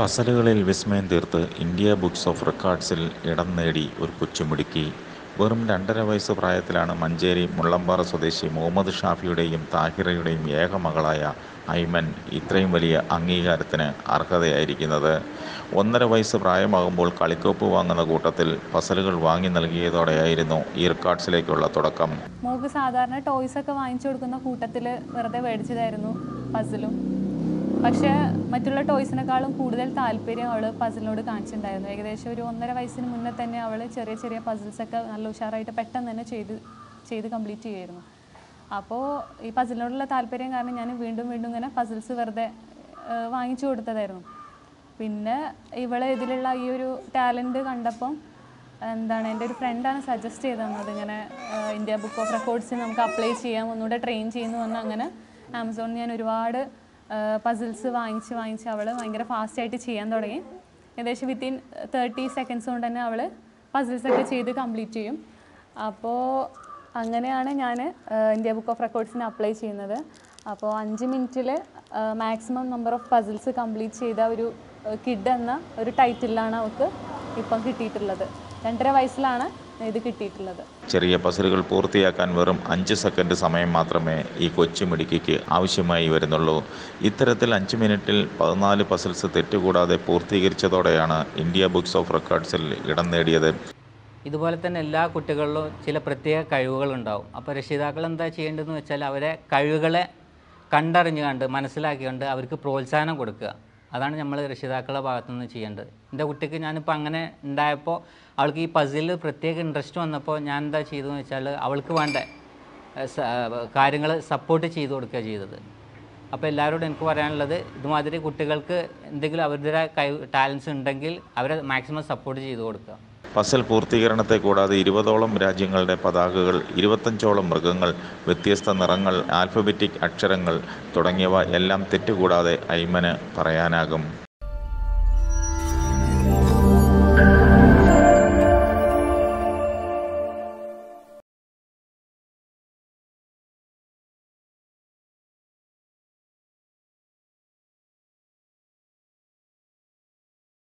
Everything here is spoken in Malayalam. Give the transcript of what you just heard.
പസലുകളിൽ വിസ്മയം തീർത്ത് ഇന്ത്യ ബുക്സ് ഓഫ് റെക്കോർഡ്സിൽ ഇടം നേടി ഒരു കൊച്ചുമിടുക്കി വെറും രണ്ടര വയസ്സ് പ്രായത്തിലാണ് മഞ്ചേരി മുള്ളമ്പാറ സ്വദേശി മുഹമ്മദ് ഷാഫിയുടെയും താഹിറയുടെയും ഏക മകളായ ഐമൻ ഇത്രയും വലിയ അംഗീകാരത്തിന് അർഹതയായിരിക്കുന്നത് ഒന്നര വയസ്സ് പ്രായമാകുമ്പോൾ കളിക്കോപ്പ് വാങ്ങുന്ന കൂട്ടത്തിൽ പസലുകൾ വാങ്ങി നൽകിയതോടെയായിരുന്നു ഈ റെക്കോർഡ്സിലേക്കുള്ള തുടക്കം മോൾക്ക് സാധാരണ ടോയ്സ് ഒക്കെ വാങ്ങിച്ചു കൊടുക്കുന്ന കൂട്ടത്തിൽ വെറുതെ മേടിച്ചതായിരുന്നു പസിലും പക്ഷേ മറ്റുള്ള ടോയ്സിനേക്കാളും കൂടുതൽ താല്പര്യം അവൾ പസിലിനോട് കാണിച്ചിട്ടുണ്ടായിരുന്നു ഏകദേശം ഒരു ഒന്നര വയസ്സിന് മുന്നേ തന്നെ അവൾ ചെറിയ ചെറിയ പസിൽസ് ഒക്കെ നല്ല ഉഷാറായിട്ട് പെട്ടെന്ന് തന്നെ ചെയ്ത് ചെയ്ത് കംപ്ലീറ്റ് ചെയ്യുമായിരുന്നു അപ്പോൾ ഈ പസിലിനോടുള്ള താല്പര്യം കാരണം ഞാൻ വീണ്ടും വീണ്ടും ഇങ്ങനെ പസിൽസ് വെറുതെ ആ, വാങ്ങിച്ചു കൊടുത്തതായിരുന്നു പിന്നെ ഇവളെ ഇതിലുള്ള ഈ ഒരു ടാലൻറ്റ് കണ്ടപ്പം എന്താണ് എൻ്റെ ഒരു ഫ്രണ്ടാണ് സജസ്റ്റ് ചെയ്ത് തന്നത് ഇങ്ങനെ ആഹ്, ഇന്ത്യ ബുക്ക് ഓഫ് റെക്കോർഡ്സിൽ നമുക്ക് അപ്ലൈ ചെയ്യാം ഒന്നുകൂടെ ട്രെയിൻ ചെയ്യുന്നു പറഞ്ഞാൽ അങ്ങനെ ആമസോണിൽ ഞാൻ ഒരുപാട് പസിൽസ് വാങ്ങിച്ച് വാങ്ങിച്ച് അവൾ ഭയങ്കര ഫാസ്റ്റായിട്ട് ചെയ്യാൻ തുടങ്ങി ഏകദേശം വിത്തിൻ തേർട്ടി സെക്കൻഡ്സ് കൊണ്ട് തന്നെ അവൾ പസിൽസൊക്കെ ചെയ്ത് കംപ്ലീറ്റ് ചെയ്യും അപ്പോൾ അങ്ങനെയാണ് ഞാൻ ഇന്ത്യ ബുക്ക് ഓഫ് റെക്കോർഡ്സിന് അപ്ലൈ ചെയ്യുന്നത് അപ്പോൾ അഞ്ച് മിനിറ്റിൽ maximum number of puzzles complete ചെയ്ത ഒരു കിഡ് എന്ന ഒരു ടൈറ്റിലാണ് അവൾക്ക് ഇപ്പം കിട്ടിയിട്ടുള്ളത് രണ്ടര വയസ്സിലാണ് ഇത് കിട്ടിയിട്ടുള്ളത് ചെറിയ പസലുകൾ പൂർത്തിയാക്കാൻ വെറും അഞ്ച് സെക്കൻഡ് സമയം മാത്രമേ ഈ കൊച്ചു മിടുക്കിക്ക് ആവശ്യമായി വരുന്നുള്ളൂ ഇത്തരത്തിൽ അഞ്ച് മിനിറ്റിൽ പതിനാല് പസിൽസ് തെറ്റുകൂടാതെ പൂർത്തീകരിച്ചതോടെയാണ് ഇന്ത്യ ബുക്സ് ഓഫ് റെക്കോർഡ്സിൽ ഇടം നേടിയത് ഇതുപോലെ തന്നെ എല്ലാ കുട്ടികളിലും ചില പ്രത്യേക കഴിവുകളുണ്ടാവും അപ്പോൾ രക്ഷിതാക്കൾ എന്താ ചെയ്യേണ്ടതെന്ന് വെച്ചാൽ അവരെ കഴിവുകളെ കണ്ടറിഞ്ഞു കണ്ട് മനസ്സിലാക്കിക്കൊണ്ട് അവർക്ക് പ്രോത്സാഹനം കൊടുക്കുക അതാണ് നമ്മൾ രക്ഷിതാക്കളുടെ ഭാഗത്തുനിന്ന് ചെയ്യേണ്ടത് എൻ്റെ കുട്ടിക്ക് ഞാനിപ്പോൾ അങ്ങനെ ഉണ്ടായപ്പോൾ അവൾക്ക് ഈ പസിലിൽ പ്രത്യേക ഇൻട്രസ്റ്റ് വന്നപ്പോൾ ഞാൻ എന്താ ചെയ്തതെന്ന് വെച്ചാൽ അവൾക്ക് വേണ്ട കാര്യങ്ങൾ സപ്പോർട്ട് ചെയ്ത് കൊടുക്കുക ചെയ്തത് അപ്പോൾ എല്ലാവരോടും എനിക്ക് പറയാനുള്ളത് ഇതുമാതിരി കുട്ടികൾക്ക് എന്തെങ്കിലും അവരുടെ കഴിവ് ടാലൻസ് ഉണ്ടെങ്കിൽ അവരെ മാക്സിമം സപ്പോർട്ട് ചെയ്ത് കൊടുക്കുക പസൽ പൂർത്തീകരണത്തെ കൂടാതെ ഇരുപതോളം രാജ്യങ്ങളുടെ പതാകകൾ ഇരുപത്തഞ്ചോളം മൃഗങ്ങൾ വ്യത്യസ്ത നിറങ്ങൾ ആൽഫബറ്റിക് അക്ഷരങ്ങൾ തുടങ്ങിയവ എല്ലാം തെറ്റുകൂടാതെ ഐമന് പറയാനാകും